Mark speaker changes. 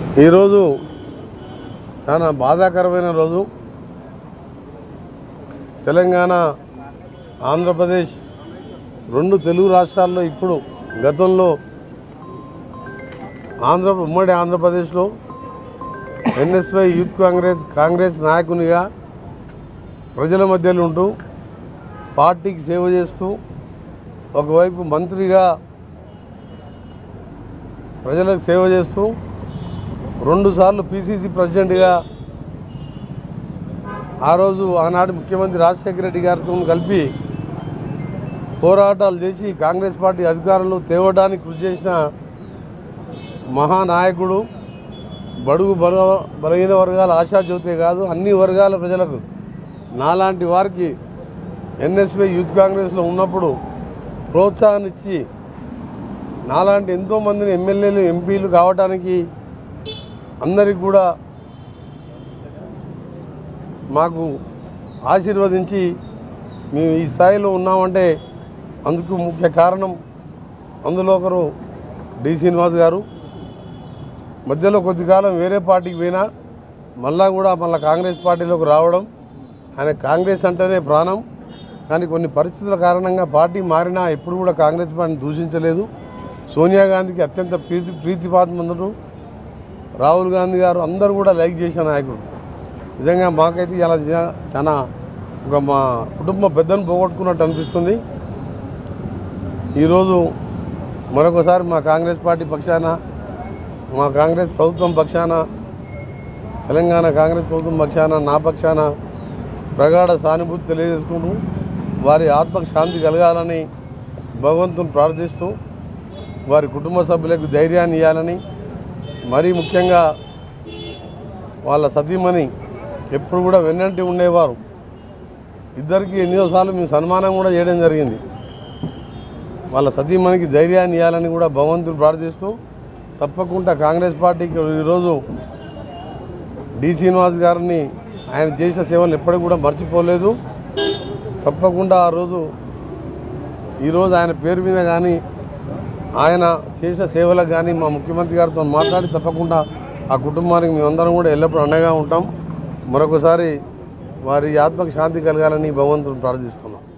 Speaker 1: ఈరోజు చాలా బాధాకరమైన రోజు తెలంగాణ ఆంధ్రప్రదేశ్ రెండు తెలుగు రాష్ట్రాల్లో ఇప్పుడు గతంలో ఆంధ్ర ఉమ్మడి ఆంధ్రప్రదేశ్లో ఎన్ఎస్వై యూత్ కాంగ్రెస్ కాంగ్రెస్ నాయకునిగా ప్రజల మధ్యలో ఉంటూ పార్టీకి సేవ చేస్తూ ఒకవైపు మంత్రిగా ప్రజలకు సేవ చేస్తూ రెండుసార్లు పిసిసి ప్రెసిడెంట్గా ఆ రోజు ఆనాటి ముఖ్యమంత్రి రాజశేఖర రెడ్డి గారితో కలిపి పోరాటాలు చేసి కాంగ్రెస్ పార్టీ అధికారంలో తేవడానికి కృషి చేసిన మహానాయకుడు బడుగు బల బలహీన వర్గాల ఆశాజ్యోతే కాదు అన్ని వర్గాల ప్రజలకు నాలాంటి వారికి ఎన్ఎస్పీ యూత్ కాంగ్రెస్లో ఉన్నప్పుడు ప్రోత్సాహాన్ని ఇచ్చి నాలాంటి ఎంతోమందిని ఎమ్మెల్యేలు ఎంపీలు కావడానికి అందరికి కూడా మాకు ఆశీర్వదించి మేము ఈ స్థాయిలో ఉన్నామంటే అందుకు ముఖ్య కారణం అందులో ఒకరు డి శ్రీనివాస్ గారు మధ్యలో కొద్ది కాలం వేరే పార్టీకి పోయినా మళ్ళా కూడా మళ్ళీ కాంగ్రెస్ పార్టీలోకి రావడం ఆయన కాంగ్రెస్ అంటేనే ప్రాణం కానీ కొన్ని పరిస్థితుల కారణంగా పార్టీ మారినా ఎప్పుడు కూడా కాంగ్రెస్ పార్టీని దూషించలేదు సోనియా గాంధీకి అత్యంత ప్రీతి ప్రీతిపాత్మందుడు రాహుల్ గాంధీ గారు అందరూ కూడా లైక్ చేసిన నాయకుడు నిజంగా మాకైతే ఇలా జ- చాలా ఒక మా కుటుంబ పెద్దను పోగొట్టుకున్నట్టు అనిపిస్తుంది ఈరోజు మరొకసారి మా కాంగ్రెస్ పార్టీ పక్షాన మా కాంగ్రెస్ ప్రభుత్వం పక్షాన తెలంగాణ కాంగ్రెస్ ప్రభుత్వం పక్షాన నా పక్షాన ప్రగాఢ సానుభూతి తెలియజేసుకుంటూ వారి ఆత్మకు శాంతి కలగాలని భగవంతుని ప్రార్థిస్తూ వారి కుటుంబ సభ్యులకు ధైర్యాన్ని ఇవ్వాలని మరీ ముఖ్యంగా వాళ్ళ సతీమణి ఎప్పుడు కూడా వెన్నంటి ఉండేవారు ఇద్దరికి ఎన్నోసార్లు మేము సన్మానం కూడా చేయడం జరిగింది వాళ్ళ సతీమణికి ధైర్యాన్ని ఇవ్వాలని కూడా భగవంతుని ప్రార్థిస్తూ తప్పకుండా కాంగ్రెస్ పార్టీకి ఈరోజు డి శ్రీనివాస్ గారిని ఆయన చేసిన సేవలు ఎప్పటికి కూడా మర్చిపోలేదు తప్పకుండా ఆ రోజు ఈరోజు ఆయన పేరు మీద కానీ ఆయన చేసిన సేవలకు కానీ మా ముఖ్యమంత్రి గారితో మాట్లాడి తప్పకుండా ఆ కుటుంబానికి మేమందరం కూడా ఎల్లప్పుడూ అండగా ఉంటాం మరొకసారి వారి ఆత్మకు శాంతి కలగాలని భగవంతుని ప్రార్థిస్తున్నాం